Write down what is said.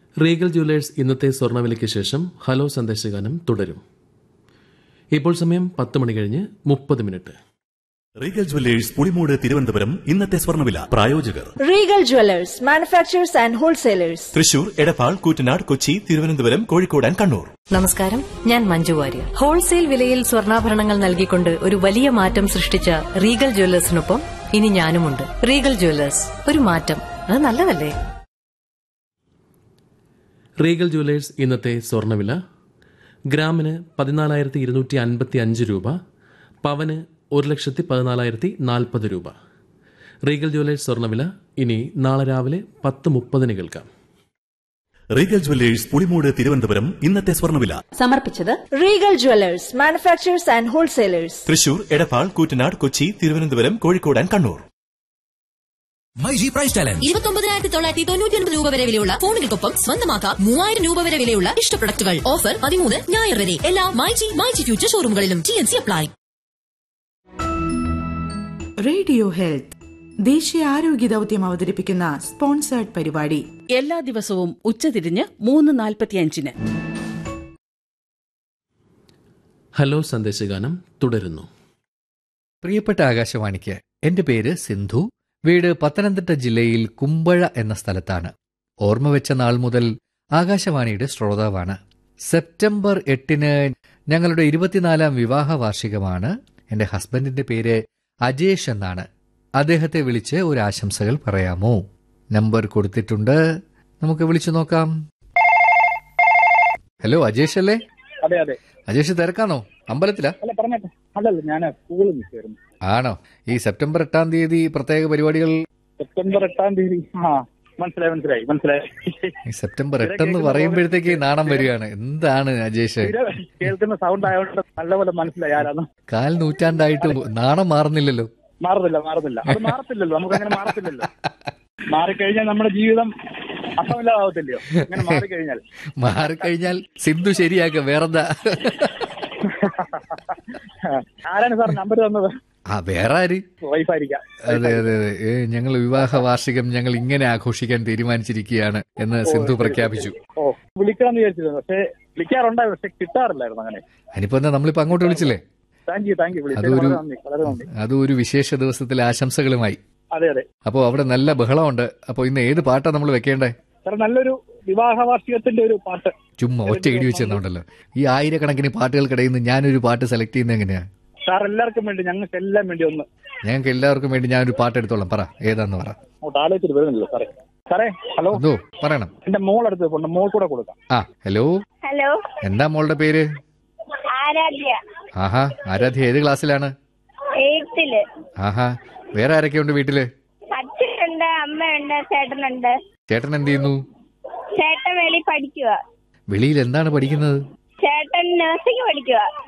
Regal Jewellers ഇന്നത്തെ സ്വർണ്ണവിലയ്ക്ക് ശേഷം hello സന്ദേശഗാനം തുടരും ഇപ്പോൾ സമയം പത്ത് മണി കഴിഞ്ഞ് മുപ്പത് minute Regal Jewellers Pulimoodu Thiruvananthapuram ഇന്നത്തെ സ്വർണ്ണവില പ്രായോജകർ Regal Jewelers, manufacturers and wholesalers. Thrissur Edappal Koottanad Kochi Thiruvananthapuram Kozhikode and Kannur നമസ്കാരം ഞാൻ മഞ്ജു വാര്യർ ഹോൾസെയിൽ വിലയിൽ സ്വർണ്ണാഭരണങ്ങൾ നൽകിക്കൊണ്ട് ഒരു വലിയ മാറ്റം സൃഷ്ടിച്ച റീഗൽ ജ്വല്ലേഴ്സിനൊപ്പം ഇനി ഞാനുമുണ്ട് റീഗൽ ജ്വല്ലേഴ്സ് ഒരു മാറ്റം അത് നല്ലതല്ലേ റീഗൽ ജ്വല്ലേഴ്സ് ഇന്നത്തെ സ്വർണ്ണവില ഗ്രാമിന് പതിനാലായിരത്തി ഇരുന്നൂറ്റി അൻപത്തി അഞ്ച് രൂപ പവന് ഒരു ലക്ഷത്തി പതിനാലായിരത്തി നാൽപ്പത് രൂപ റീഗൽ ജ്വല്ലേഴ്സ് സ്വർണ്ണവില ഇനി നാളെ രാവിലെ പത്ത് മുപ്പതിന് കേൾക്കാം റീഗൽ ജുവല്ലേഴ്സ് പുളിമൂട് തിരുവനന്തപുരം ഇന്നത്തെ സ്വർണ്ണവില സമർപ്പിച്ചത് Regal Jewelers, manufacturers and wholesalers. Thrissur Edappal Koottanad Kochi Thiruvananthapuram Kozhikode and Kannur myG price challenge ഇരുപത്തൊമ്പതിനായിരത്തി തൊള്ളായിരത്തി തൊണ്ണൂറ്റി ഒൻപത് രൂപ വരെ വിലയുള്ള ഫോണുകൾക്കൊപ്പം സ്വന്തമാക്കാം മൂവായിരം രൂപ വരെ വിലയുള്ള ഇഷ്ട പ്രൊഡക്റ്റുകൾ ഓഫർ പതിമൂന്ന് ഞായർ വരെ എല്ലാ മൈജി മൈജി ഫ്യൂച്ചർ ഷോറൂമുകളിലും T N C apply radio health ദേശീയ ആരോഗ്യ ദൗത്യം അവതരിപ്പിക്കുന്ന സ്പോൺസേർഡ് പരിപാടി എല്ലാ ദിവസവും ഉച്ചതിരിഞ്ഞ് മൂന്ന് നാൽപ്പത്തിയഞ്ചിന് ഹലോ സന്ദേശഗാനം തുടരുന്നു പ്രിയപ്പെട്ട ആകാശവാണിക്ക് എന്റെ പേര് സിന്ധു വീട് പത്തനംതിട്ട ജില്ലയിൽ കുമ്പഴ എന്ന സ്ഥലത്താണ് ഓർമ്മ വെച്ച നാൾ മുതൽ ആകാശവാണിയുടെ ശ്രോതാവാണ് സെപ്റ്റംബർ എട്ടിന് ഞങ്ങളുടെ ഇരുപത്തിനാലാം വിവാഹ വാർഷികമാണ് എന്റെ ഹസ്ബൻഡിന്റെ പേര് അജേഷ് എന്നാണ് അദ്ദേഹത്തെ വിളിച്ച് ഒരു ആശംസകൾ പറയാമോ നമ്പർ കൊടുത്തിട്ടുണ്ട് നമുക്ക് വിളിച്ചു നോക്കാം ഹലോ അജേഷ് അല്ലേ അതെ അതെ അജേഷ് തിരക്കാണോ അമ്പലത്തിലാ അല്ല പറഞ്ഞേട്ടെ അല്ലല്ല ഞാൻ സ്കൂളിൽ നിൽക്കായിരുന്നു ആണോ ഈ സെപ്റ്റംബർ എട്ടാം തീയതി പ്രത്യേക പരിപാടികൾ സെപ്റ്റംബർ എട്ടാം തീയതി ആ മനസ്സിലായി മനസ്സിലായി മനസ്സിലായി ഈ സെപ്റ്റംബർ എട്ടെന്ന് പറയുമ്പോഴത്തേക്ക് നാണം വരികയാണ് എന്താണ് അജേഷ് സ്ഥിരം കേൾക്കുന്ന സൗണ്ട് ആയതുകൊണ്ട് നല്ലപോലെ മനസ്സിലായി ആരാന്ന് കാൽ നൂറ്റാണ്ടായിട്ട് നാണം മാറുന്നില്ലല്ലോ മാറുന്നില്ല മാറുന്നില്ല അത് മാറത്തില്ലല്ലോ നമുക്ക് അങ്ങനെ മാറത്തില്ലല്ലോ മാറിക്കഴിഞ്ഞാൽ നമ്മുടെ ജീവിതം അസമില്ലാതാവത്തില്ലയോ അങ്ങനെ മാറിക്കഴിഞ്ഞാൽ മാറിക്കഴിഞ്ഞാൽ സിന്ധു ശരിയാക്ക വേറെന്താ ആരാണ് സാർ നമ്പർ തന്നത് ആ വേറെ ആര് വൈഫായിരിക്കാം അതെ അതെ അതെ ഏ, ഞങ്ങൾ വിവാഹ വാർഷികം ഞങ്ങൾ ഇങ്ങനെ ആഘോഷിക്കാൻ തീരുമാനിച്ചിരിക്കുകയാണ് എന്ന് സിന്ധു പ്രഖ്യാപിച്ചു ഓ വിളിക്കാന്ന് വിചാരിച്ചിരുന്നു പക്ഷെ വിളിക്കാറുണ്ടായിരുന്നു പക്ഷെ കിട്ടാറില്ലായിരുന്നു അങ്ങനെ അതിനിപ്പോ എന്താ നമ്മളിപ്പോ അങ്ങോട്ട് വിളിച്ചില്ലേ താങ്ക് യു താങ്ക് യു വിളിച്ചത് അതൊരു വളരെ നന്ദി വളരെ നന്ദി അതും ഒരു വിശേഷ ദിവസത്തിലെ ആശംസകളുമായി അതെ അതെ അപ്പോൾ അവിടെ നല്ല ബഹളമുണ്ട് അപ്പോൾ ഇന്ന് ഏത് പാട്ടാ നമ്മൾ വെക്കേണ്ടേ സാർ നല്ലൊരു വിവാഹ വാർഷികത്തിന്റെ ഒരു പാട്ട് ചുമ്മാ ഒറ്റ ഇടി വെച്ച് തന്നോണ്ടല്ലോ ഈ ആയിരക്കണക്കിന് പാട്ടുകൾക്കിടയിൽ നിന്ന് ഞാനൊരു പാട്ട് സെലക്ട് ചെയ്യുന്നത് എങ്ങനെയാ സാർ എല്ലാവർക്കും വേണ്ടി ഞങ്ങൾക്ക് എല്ലാം വേണ്ടി ഒന്ന് ഞങ്ങൾക്ക് എല്ലാവർക്കും വേണ്ടി ഞാനൊരു പാട്ട് എടുത്തോളാം പറ ഏതാന്ന് പറ അങ്ങോട്ട് ആലോചിച്ചിട്ട് വരുന്നില്ല സാറേ സാറേ ഹലോ എന്തോ പറയണം എന്റെ മോൾ അടുത്ത് പോണ്ട് മോൾ കൂടെ കൊടുക്കാം ആ ഹലോ ഹലോ എന്താ മോളുടെ പേര് ആരാധ്യ ആഹാ ആരാധ്യ ഏത് ക്ലാസ്സിലാണ് എയ്ത്തില് ആഹാ വേറെ ആരൊക്കെയുണ്ട് വീട്ടില് അച്ഛനുണ്ട് അമ്മയുണ്ട് ചേട്ടനുണ്ട് ചേട്ടൻ എന്ത് ചെയ്യുന്നു ചേട്ടൻ വെളി പഠിക്കുക വെളിയിൽ എന്താണ് പഠിക്കുന്നത് ചേട്ടൻ നഴ്സിംഗ് പഠിക്കുക